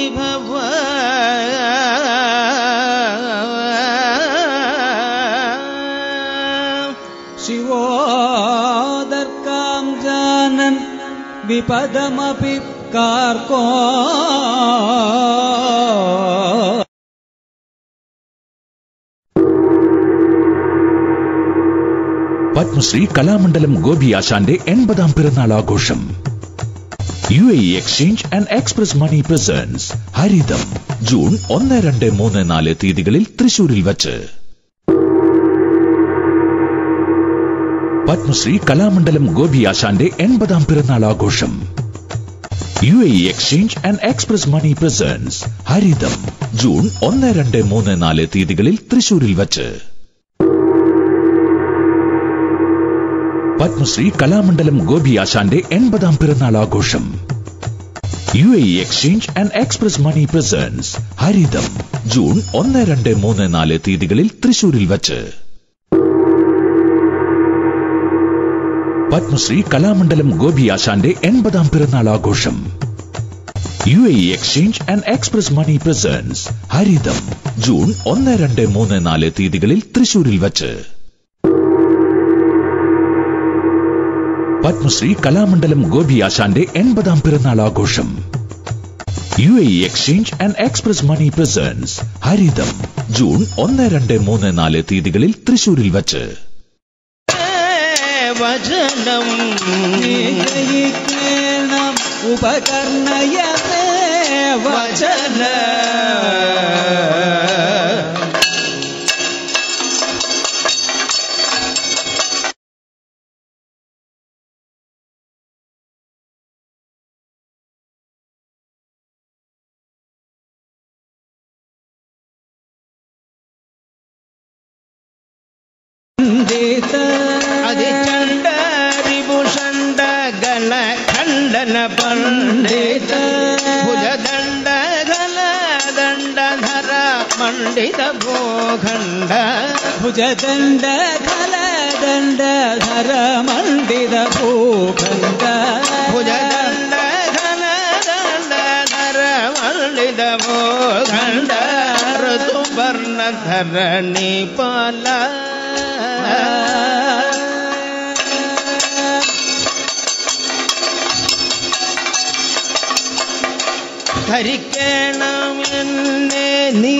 വിഭവ शिवोदर्कां जानन् विपदमपि कार्को പത്മശ്രീ കലാമണ്ഡലം ഗോപി ആശാന്റെ എൺപതാം പിറന്നാൾ ആഘോഷം U A exchange and express money presents Haritham June ഒന്ന് രണ്ട് മൂന്ന് നാല് തീയതികളിൽ തൃശൂരിൽ വച്ച് പത്മശ്രീ കലാമണ്ഡലം ഗോപി ആശാന്റെ എൺപതാം പിറന്നാൾ ആഘോഷം U A exchange and express money presents Haritham June ഒന്ന് രണ്ട് മൂന്ന് നാല് തീയതികളിൽ തൃശൂരിൽ വച്ച് പത്മശ്രീ കലാമണ്ഡലം ഗോപി ആശാന്റെ എൺപതാം പിറന്നാൾ ആഘോഷം U A exchange and express money presents Haritham June ഒന്ന് രണ്ട് മൂന്ന് നാല് തീയതികളിൽ തൃശൂരിൽ വച്ച് പത്മശ്രീ കലാമണ്ഡലം ഗോപി ആശാന്റെ എൺപതാം പിറന്നാൾ ആഘോഷം U A exchange and express money presents Haritham June ഒന്ന് രണ്ട് മൂന്ന് നാല് തീയതികളിൽ തൃശൂരിൽ വച്ച് പത്മശ്രീ കലാമണ്ഡലം ഗോപി ആശാന്റെ എൺപതാം പിറന്നാൾ ആഘോഷം U A exchange and express money presents Haritham June ഒന്ന് രണ്ട് മൂന്ന് നാല് തീയതികളിൽ തൃശൂരിൽ വച്ച് വചനം ജയിക്കേണം ഉപകർണയമേ വചന പണ്ഡിത അതിചണ്ഡരിഭുഷണ്ഡ ഗണ ഖണ്ഡന പണ്ഡിത ഭുജദണ്ഡ ഖല ദണ്ഡധര മണ്ഡിത ഭൂഖണ്ഡ ഭുജദണ്ഡ ഖലദണ്ഡ ധര മണ്ഡിത ഭൂഖണ്ഡ ഭുജദണ്ഡ ഖല ദണ്ഡധര മണ്ഡിത ഭൂഖണ്ഡ ഋതുവർണധരണി പാല ധരിക്കണം എന്നെ നീ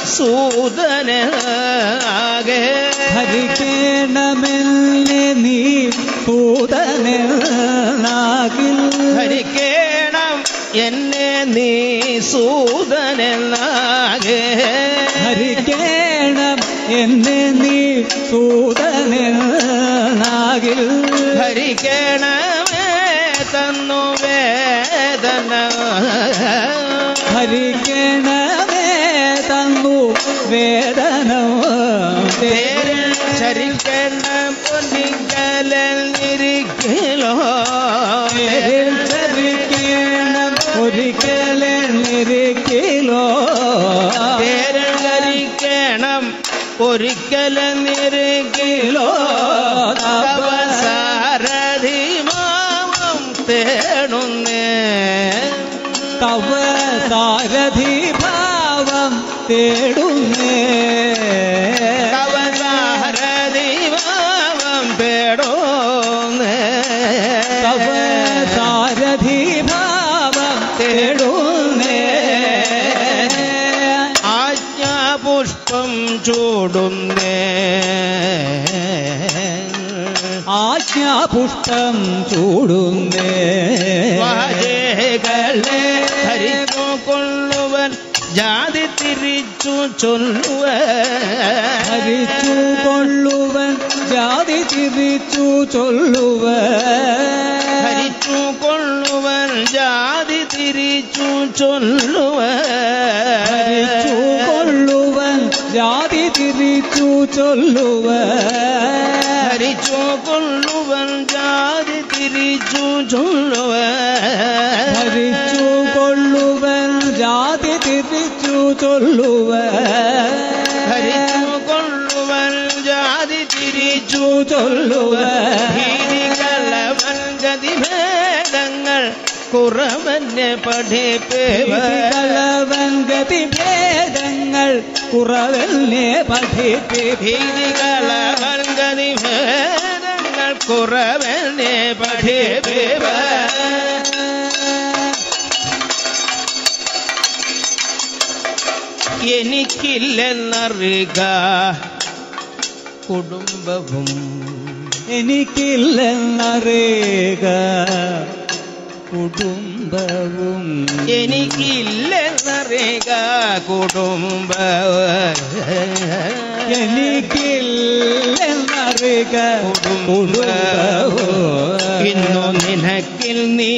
സൂതനാകെ ഹരിക്കേണമെന്നെ നീ പൂതനാകിൽ ധരിക്കണം എന്നെ നീ സൂതനാകെ ഹരിക്കേണം എന്നെ നീ പൂതനാകിൽ ധരിക്കണമേ തന്നു വേദന ഹരിക്കണമേ തന്നു വേദന പേരിൽ ചരിക്കണ പൊന്നിക്കലിൽ ഇരിക്കലോ ചരിക്കണം ഒരിക്കലിരിക്കലോ പേരിൽ ചരിക്കണം ഒരിക്കലെന്നിരിക്കലോ തവസാരഥി മാമം തേടുന്നേ തവ സാരഥി ഭാവം തേടുന്നേ തവസാരഥി മാമം തേടുന്നേ തവ സാരഥി ഭാവം തേടുന്നേ ആജ്ഞാപുഷ്പം ചൂടുന്നേ ആജ്ഞാപുഷ്ടം ചൂടുന്നേ വാജകളെ ഹരിച്ചു കൊള്ളുവൻ ജാതി തിരിച്ചു ചൊല്ലുവൻ ഹരിച്ചു കൊള്ളുവൻ ജാതി തിരിച്ചു ചൊല്ലുവൻ ഹരിച്ചു കൊള്ളുവൻ ജാതി തിരിച്ചു ചൊല്ലുവൻ ഹരിച്ചു കൊള്ളുവൻ ജാതി തിരിച്ചു ചൊല്ലുവൻ ഹരിച്ചു കൊള്ളുവൻ ജാതി തിരിച്ചു ചൊല്ലുവൻ ഹരിച്ചു കൊള്ളുവൻ ജാതി തിരിച്ചു ചൊല്ലുവൻ ഹരിച്ചു കൊള്ളുവൻ ജാതി തിരിച്ചു ചൊല്ലുവൻ ഭീതികളവൻ ഗതിഭേദങ്ങൾ കുറവന്നെ പഠിപ്പേവ ഭീതികളവൻ ഗതിഭേദങ്ങൾ കുറവല്ലേ പഠിപ്പി ഭീതികളവൻ ഗതിഭേദങ്ങൾ കുറവനെ പഠിപ്പിവ എനിക്കില്ലെന്നറിക കുടുംബവും എനിക്കില്ലെന്നറിയുക കുടുംബവും എനിക്കില്ലെന്നറിക കുടുംബവും എനിക്കില്ലെന്നറിയുക കുടുംബവും ഇന്നു നിനക്കിൽ നീ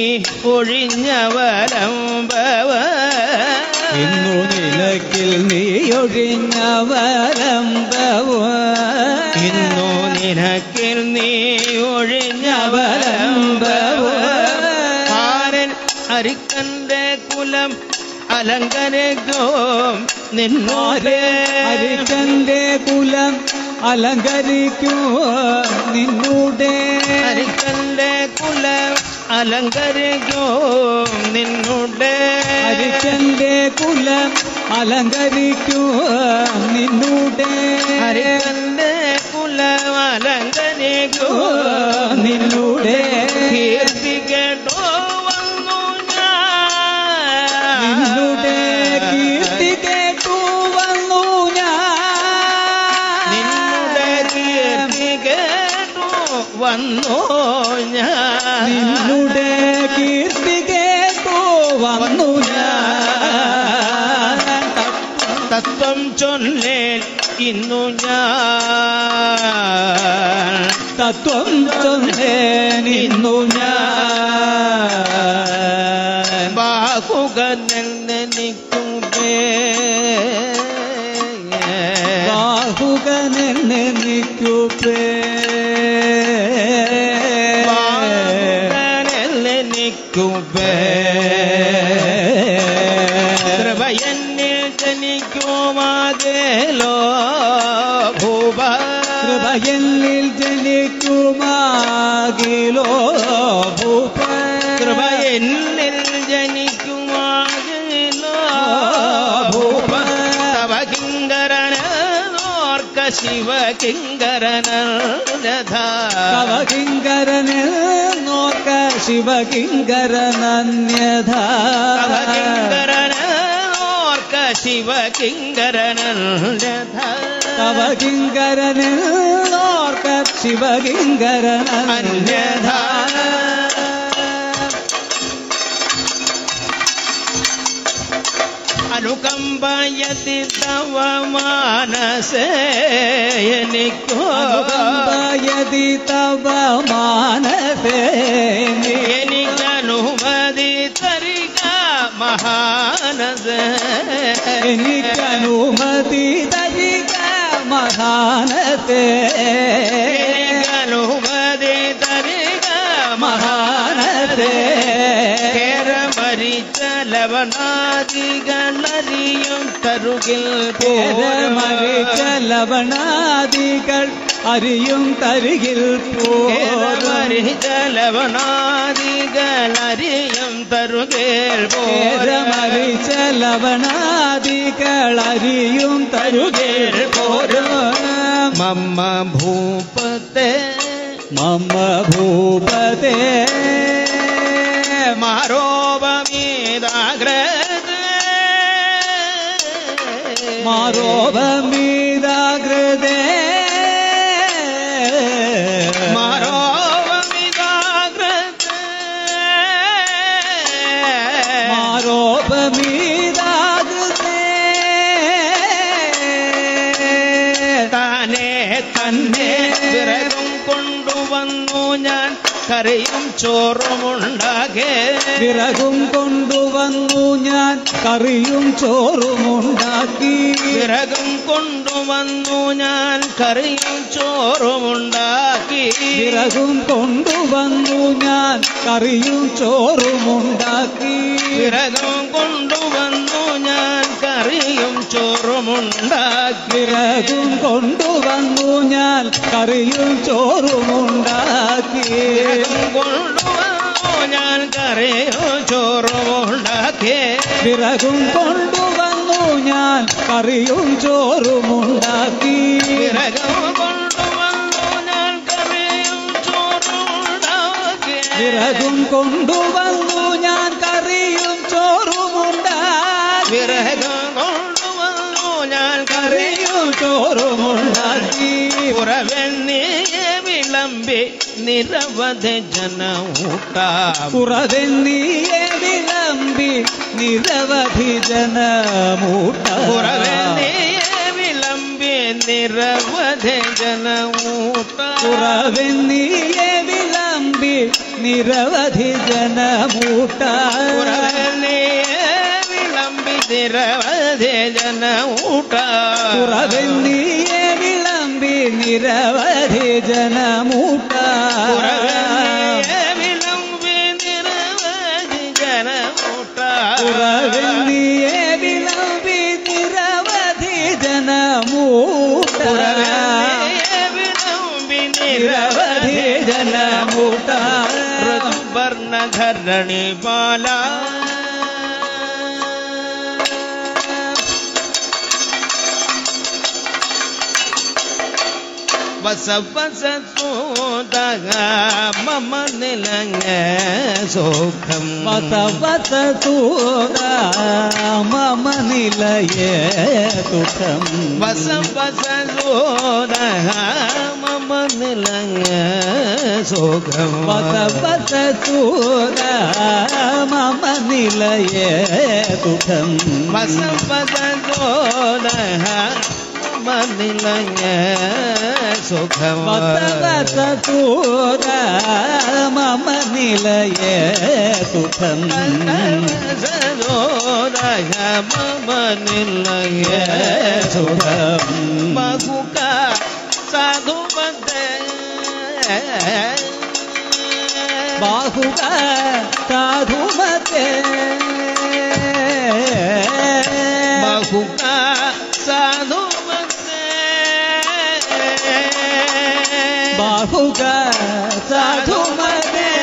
ഒഴിഞ്ഞവലംബവ ഇന്നു നിലക്കിൽ നീയൊഴിഞ്ഞ വരമ്പവും ഇന്നു നിനക്കിൽ നീ ഒഴിഞ്ഞവലംബവ ആരൻ അരിക്കന്റെ കുലം അലങ്കരകോം നിന്നോരെ അരിക്കന്റെ കുലം അലങ്കരിക്കൂ നിന്നൂടെ അരിക്കന്റെ കുലം അലങ്കരിക്കോം നിന്നുടെ അരിക്കന്റെ കുലം അലങ്കരിക്കൂ നിന്നൂടെ അരിക്കന്റെ കുലം അലങ്കരിക്കോം നിന്നൂടെ കീർത്തി കേട്ടോ വന്നു ഞാൻ നിന്നുടെ കീർത്തി കേട്ടു വന്നു ഞാൻ നിന്നുടെ കീർത്തി കേട്ടു വന്നു ഞാൻ നിന്നുടെ കീർത്തി കേട്ടു വന്നു ഞാൻ തത്വം ചൊല്ലേൽ ഇന്നു ഞാൻ തത്വം ചൊല്ലേനിന്നു ഞാൻ ബാഹുകനെനിക്കും ബാഹുകനെന്നെ നിൽക്കൂ ബാഹുകനെനിക്കും കൃപയെന്നിൽ ജനിക്കുമാകേലോ ഭൂപ കൃപയെന്നിൽ ജനിക്കുമാകിലോ ഭൂപ കൃപയെന്നിൽ ജനിക്കുമാകേലോ ഭൂപ തവ കിങ്കരനോർക്ക ശിവ കിങ്കരനഥ കവകിങ്കരന് നോക്ക ശിവകിങ്കരനന്യഥ തവ കിങ്കരനോർക്ക ശിവ കിങ്കരനഥ കവകിങ്കരന് നോർക്ക ശിവകിങ്കരനന്യഥ അനുകമ്പയതി തവ മാനസേ എനിക്കോ അനുകമ്പയതി തവ മാനസേ എനിക്കനുമതി തരിക മഹാനസ എനിക്കനുമതി തരിക മഹാനത്തെ എനിക്കനുമതി തരിക മഹാനത്തെ കേരമരിച്ച ലവണാദികളറിയും തരുകിൽ മരിച്ച ലവണാദികൾ അറിയും തരികിൽ പോരും മരിച്ച ലവണാദികളറിയും തരുകിൽ മരിച്ച ലവണാദികൾ അറിയും തരുകിൽ പോരും മമ്മ ഭൂപത്തെ മമ ഭൂപതേ മാരോപമീതാഗ്രത മാരോപമീതാകൃതേ മാരോപമിതാഗ്രത മാരോപമീതാകൃതേ താനേ തന്നെ വിറകും കൊണ്ടുവന്നു ഞാൻ കറിയും ചോറുമുണ്ടാകെ വിറകും കൊണ്ടുവന്നു ഞാൻ കറിയും ചോറുമുണ്ടാക്കി വിറകും കൊണ്ടുവന്നു ഞാൻ കറിയും ചോറുമുണ്ടാക്കി വിറകും കൊണ്ടുവന്നു ഞാൻ കറിയും ചോറുമുണ്ടാക്കി വിറകും കൊണ്ടുവന്നു ഞാൻ കറിയും ചോറുമുണ്ടാക്കി വിറകും കൊണ്ടുവന്നു ഞാൻ കറിയും ചോറുമുണ്ടാക്കി വിറകും കൊണ്ടുവന്നു ഞാൻ കറിയും ചോറുമുണ്ടാക്കി വിറകും കൊണ്ടുവന്നു ഞാൻ കറിയും ചോറുമുണ്ടാക്കി വിറകം കൊണ്ടുവന്നു ഞാൻ കറിയും ചോറുണ്ടാക്കി വിറകും കൊണ്ടുവന്നു ഞാൻ കറിയും ചോറുമുണ്ടാക്കി വിറകം കൊണ്ടുവന്നു ഞാൻ കറിയും കറിയും ചോറുമുണ്ടാക്കി പുറവെന്നിയെ വിളമ്പി നിരവധി ജനൂട്ടാം കുറവെന്നിയെ വിളമ്പി നിരവധി ജനമൂട്ട പുറവെന്നിയെ വിളമ്പി നിരവധി ജനൂട്ടാം കുറവെന്നിയെ വിളമ്പി നിരവധി ജനമൂട്ട പുറവെന്നിയെ വിളമ്പി നിരവധി ജനൂട്ടാം കുറവെന്നിയെ വിളമ്പി നിരവധി ജനമൂട്ട പുറവെന്നിയെ വിളമ്പി നിരവധി ജനൂട്ടാം കുറവെന്നിയെ വിളമ്പി നിരവധി ജനമൂട്ട പുറവെന്നിയെ വിളമ്പി നിരവധി ജനമൂട്ട ഋതുവർണധരണി ബാല വസ വസ സൂതക മമ നിലങ്ങ സുഖം വസ വസ സൂര മമ നിലയേ സുഖം വസ വസ സൂതക മമ നിലങ്ങ സുഖം വസ വസ സൂര മമ നിലയേ സുഖം വസ വസ സൂതക മമ നിലങ്ങ സുഖം വസ വസ സൂര മമ നിലയേ സുഖം സരോദയ മമ നിലയ സുഖം ബഹുക സാധുമത ബാഹുക സാധുമതേ ബഹുക സാധുമത ബാഹുക സാധുമതേ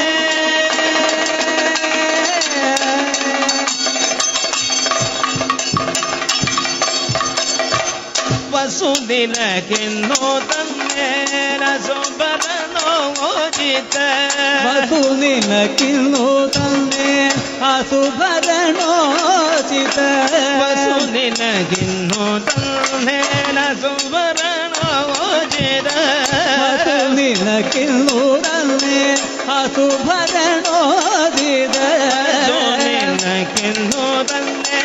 വസുദിനകിന്നോ തന്നേന സുബരനോചിത വധു നിനക്കിന്നു തന്നെ അസുഭരണോചിത വസുദിനകിന്നോ തന്നേന സുബരനോചിത വധു നിനക്കിന്നു തന്നെ അസുഭരണോചിത നിനക്കിന്നു തന്നെ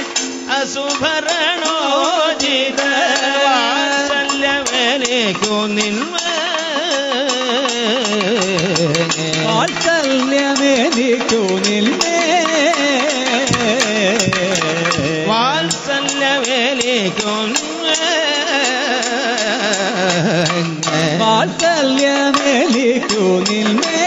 അസുഭരണോചിത വാത്സല്യമേലേക്കു നിന്മ വാത്സല്യമെനിക്കു നിന്നേ വാത്സല്യമേലേക്കു വാത്സല്യമെനിക്കു നിന്നേ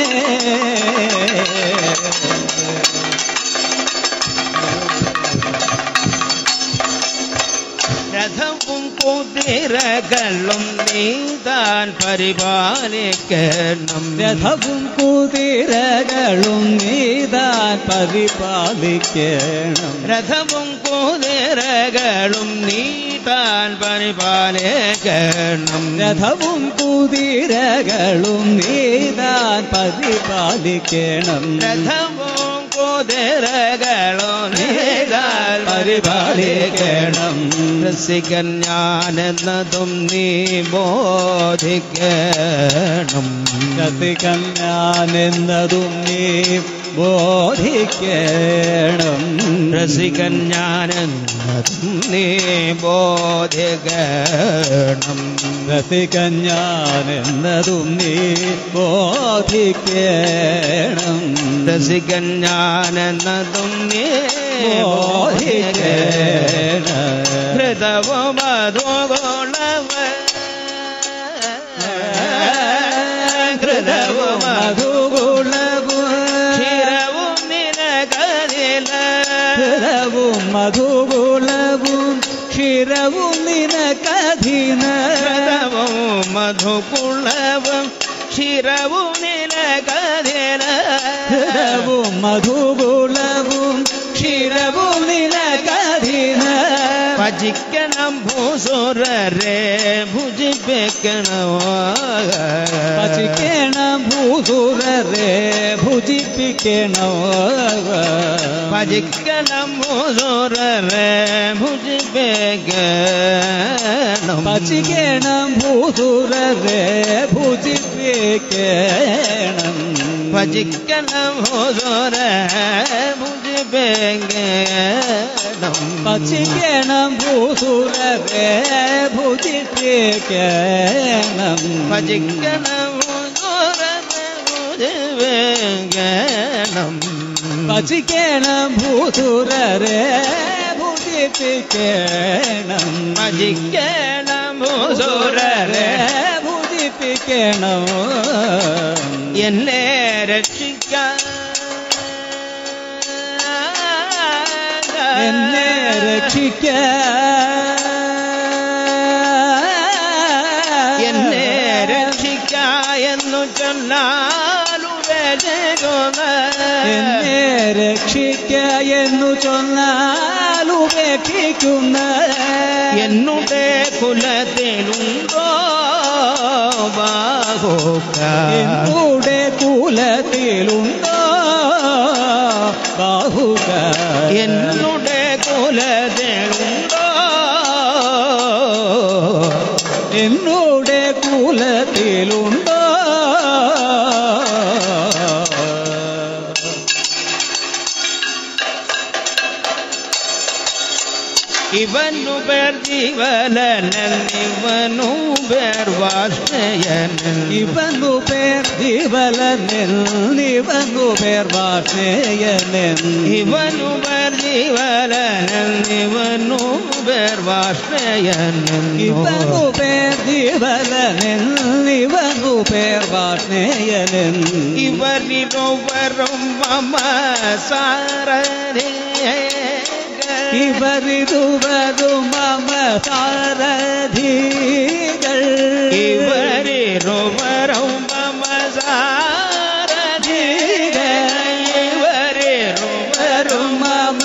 രഥവും കുതിരകളും നീതാൻ പരിപാലിക്കണം രഥവും കുതിരകളും നീതാൻ പരിപാലിക്കണം രഥവും കുതിരകളും നീതാൻ പരിപാലിക്കണം രഥവും കുതിരകളും നീതാൻ പരിപാലിക്കണം രഥവും കുതിരകളും നീതാൻ പരിപാലിക്കണം രസികൻ ഞാനെന്നതും നീ ബോധിക്കണം രസികൻ ഞാനെന്നതും നീ ബോധിക്കണം രസികൻ ഞാനെന്നതും നീ ബോധിക്കണം രസികൻ ഞാനെന്നതും നീ ബോധിക്കണം രസികൻ ഞാനെന്നതും നീ ബോധിക്കണം ഹൃദവും മധുഗോളവ ഹൃദവും മധുഗുണവും ക്ഷീരവും നിനകതില ഹൃദവും മധുഗുണവും ക്ഷീരവും നിനക്കധീന ഹൃദവും മധുകുളവും ക്ഷീരവും നിനകതില ഹൃദവും മധുഗുണവും ക്ഷീരവും നിനക്കധീന ഭജിക്കണം ഭൂസുരരെ ഭുജിപ്പിക്കണോ ഭജിക്കണം ഭൂസുരരെ ഭുജിപ്പിക്കണോ ഭജിക്കണം ഭൂസുരരെ ഭുജിപ്പിക്കണം ഭജിക്കണം ഭൂസുരരെ ഭുജിപ്പിക്കണം ഭജിക്കണം ഭൂസുരരെ ഭുജിപ്പിക്കണം ഭജിക്കണം ഭൂസുരരെ ഭുജിപ്പിക്കണം ഭജിക്കണം ഭൂസുരരെ ഭുജിപ്പിക്കണം ഭജിക്കണം ഭൂസുരരെ ഭുജിപ്പിക്കണം ഭജിക്കണം ഭൂസുരരെ ഭുജിപ്പിക്കണം എന്നെ രക്ഷിക്കാൻ എന്നെ രക്ഷിക്ക എന്നെ രക്ഷിക്കായെന്നു ചൊന്നാലുപേക്ഷിക്കുന്ന എന്നെ രക്ഷിക്ക എന്നു ചൊന്നാലുപേക്ഷിക്കുന്ന എന്നുടെ കുലത്തിലുണ്ടോ ബാഹോക്ക എന്നുടെ കുലത്തിലുണ്ടോ ബാഹുക എന്നുടെ കുലത്തിലുണ്ടോ എന്നുടെ കുലത്തിലുണ്ടോ ഇവനു പേർ ജീവനൻ ഇവനു പേർ വാഷ്ണയനൻ ഇവനു പേർ ജീവലനെൻ ഇവനു പേർ വാർഷേയനെൻ ഇവനു പേർ ജീവനൻ ഇവനു പേർ വാഷ്ണയനൻ ഇവനു പേർ ജീവലനെൻ ഇവനു പേർ വാർഷേയനെൻ ഇവരിലൊവരും മമ സാരഥി ഇവരിതുവരും മമ സാരഥികൾ ഇവരിലൊവരും മമ സാരഥി ഇവരിലൊവരും മമ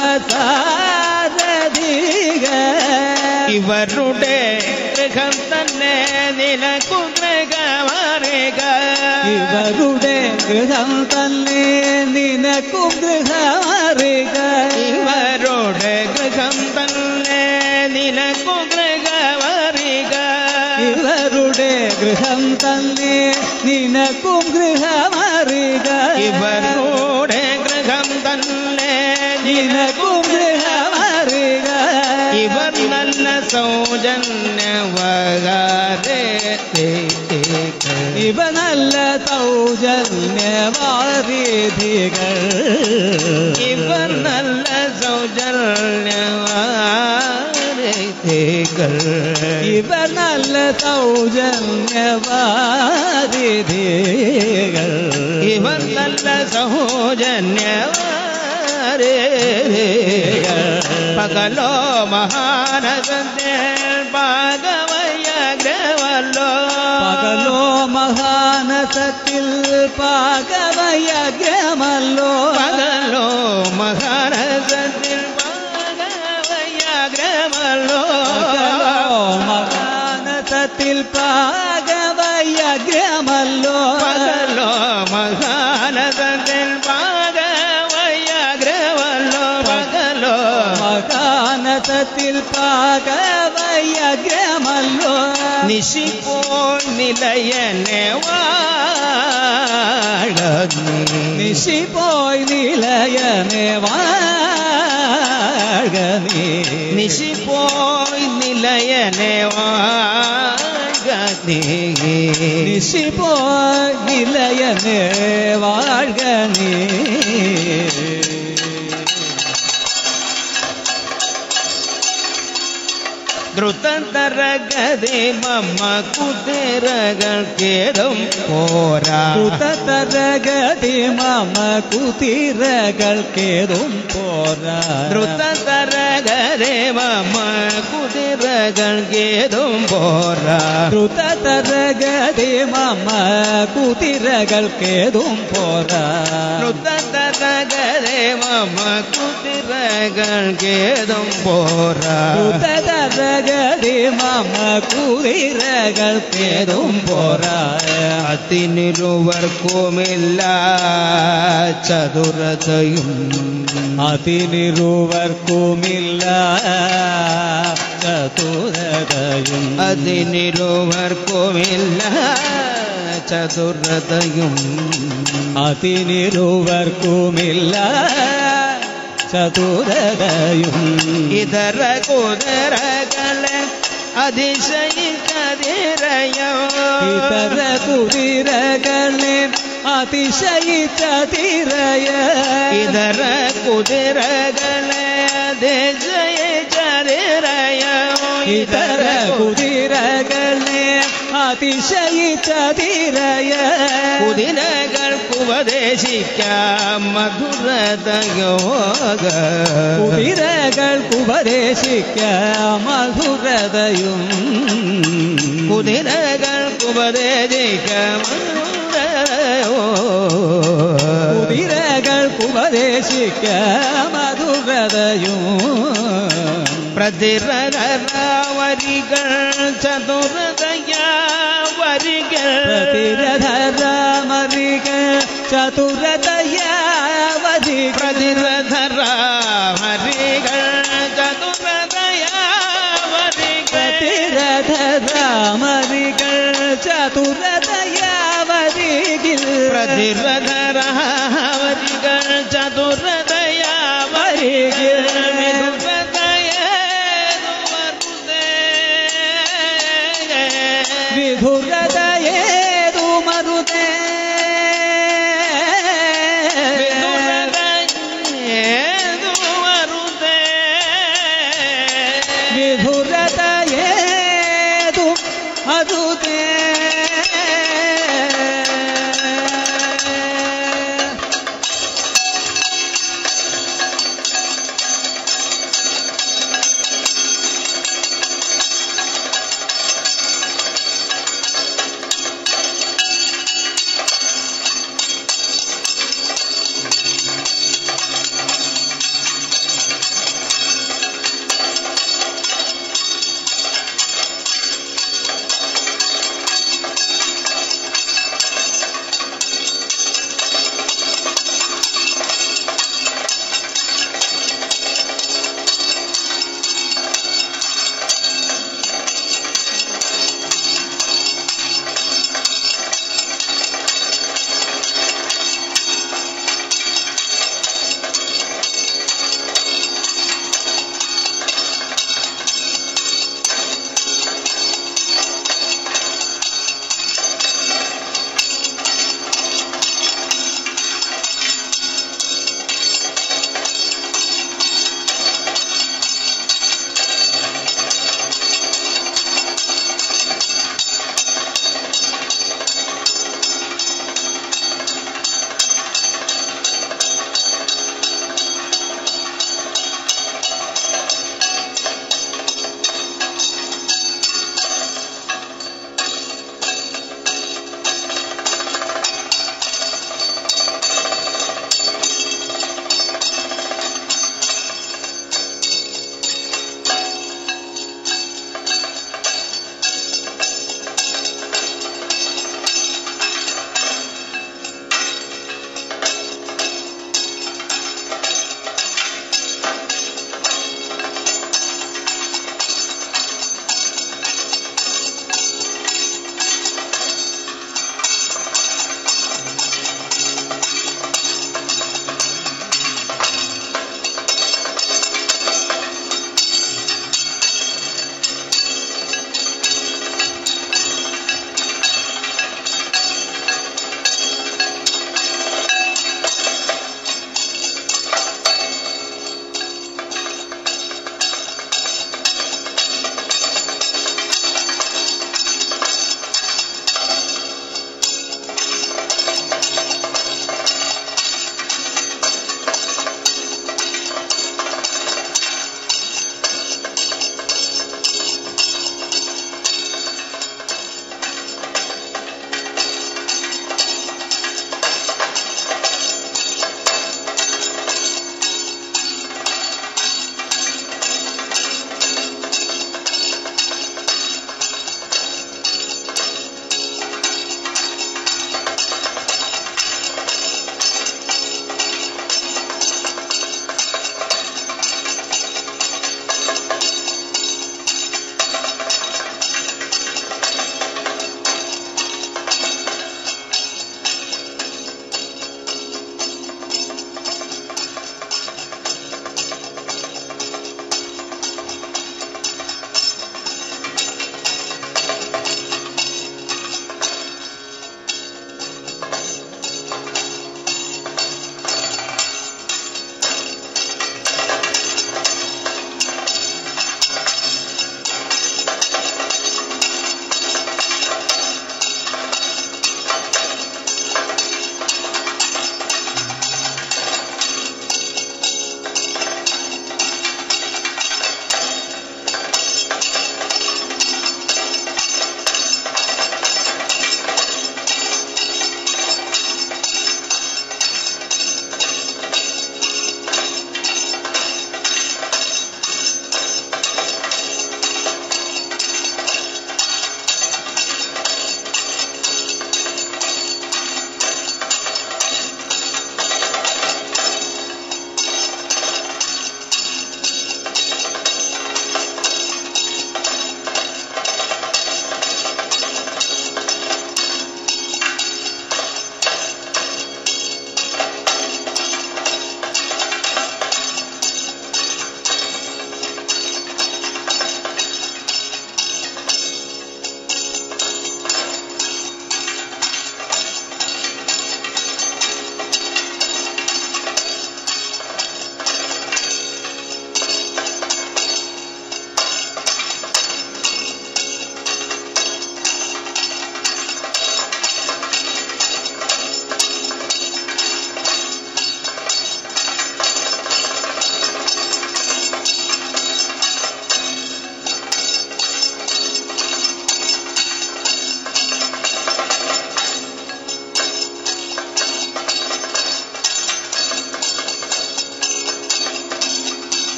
സാരഥികൾ ഇവരുടെ ഗൃഹം തന്നെ നിലക്കുമൃഗമറിക ഇവരുടെ ഗൃഹം തന്നെ നിനക്കും ഗൃഹമറിക ഇവരുടെ ഗൃഹം തന്നെ നിലക്കുമൃഗമറിക ഇവരുടെ ഗൃഹം തന്നെ നിനക്കും ഗൃഹമറിക ഇവരുടെ ഗൃഹം തന്നെ നിനക്കും ഗൃഹമറിക ഇവർ നല്ല സൗജന്യവകാരെ ഇവ നല്ല സൗജന്യവാരിധികൾ ഇവർ നല്ല സൗജന്യവാരികൾ ഇവ നല്ല സൗജന്യവാരിധികൾ ഇവർ നല്ല സൗജന്യവാരികൾ പകലോ മഹാനഗന്റെ പാകവയ്യഗ്രവല്ലോ പകലോ മഹാനസത്തിൽ പാകവയഗ്രമല്ലോ പകലോ മഹാനഗത്തിൽ പാകവയ്യഗ്രമല്ലോ മഹാനസത്തിൽ പാകവയഗ്രമല്ലോ പകലോ മഹാനഗത്തിൽ പാകവയ്യഗ്രമല്ലോ പകലോ മഹാനസത്തിൽ പാകവയഗ്രമല്ലോ നിശിപ്പോൾ നിലയനെ വാഴി നിശി പോയി നിലയനെ വാഴനീ നിശിപ്പോയി നിലയനെ വാഴി നിശി പോയി നിലയനെ വാഴനീ ദ്രുതതരഗതി മമ്മ കുതിരകൾ കേടും പോരാ ദ്രുതതരഗതി മമ കുതിരകൾക്കേതും പോരാ ദ്രുതതരഗതി മമ്മ കുതിരകൾ കേടും പോരാ ദ്രുതതരഗതി മമ കുതിരകൾക്കേതും പോരാ ദ്രുതതരഗതി തരകരെ മമ കുതിരകൾ കേതും പോരാ ദ്രുതതരഗതി മമ കുതിരകൾ പേതും പോരാ അതിനിരുവർക്കുമില്ല ചതുരതയും അതിനിരുവർക്കുമില്ല ചതുരതയും അതിനിരുവർക്കുമില്ല ചതുരതയും അതിനിരുവർക്കുമില്ല ചതുരതയും ഇതര കുതിരകളെ അതിശയിക്കതിരയോ ഇതര കുതിരകളെ അതിശയിച്ചതിരയ ഇതര കുതിരകളെ അതിശയിക്കതിരയോ ഇതര കുതിരകളെ അതിശയിച്ചതിരയ കുതിരകൾക്കുപദേശിക്കാം മധുരതയോഗ കുതിരകൾക്കുപദേശിക്കാം മധുരതയും കുതിരകൾക്കുപദേശിക്കാം കുതിരകൾക്കുപദേശിക്കാം മധുരതയും പ്രതിരവരികൾ ചതുരതയാവരികൾ പ്രതിരധരമരികൾ ചതുരതയാവധികൾ പ്രതിരധരാവരികൾ ചതുരതയാവരികൾ പ്രതിരധരമരികൾ ചതുരതയാവധികൾ പ്രതിരധരാവരികൾ ചതുരതയാവരികൾ വിധുരതയേതു മരുതേ വിധുരതയേതു മരുതേ വിധുരതയേതു മരുതേ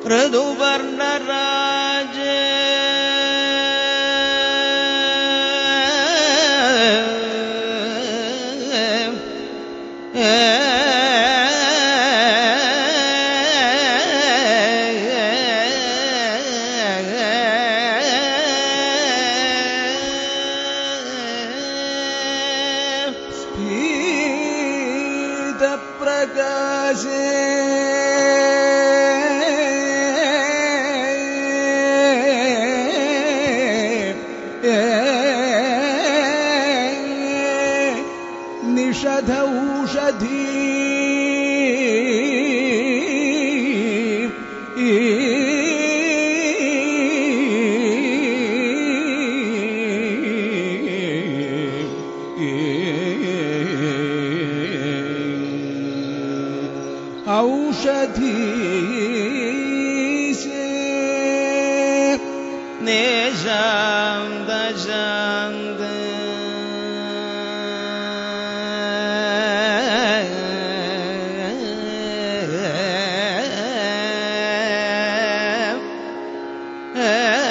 ഋതുവർണരാജ പീതപ്രകാശേ നിഷധ ഊഷധീ ഔഷധീ നിശാന്ത ശാന്ത ഏ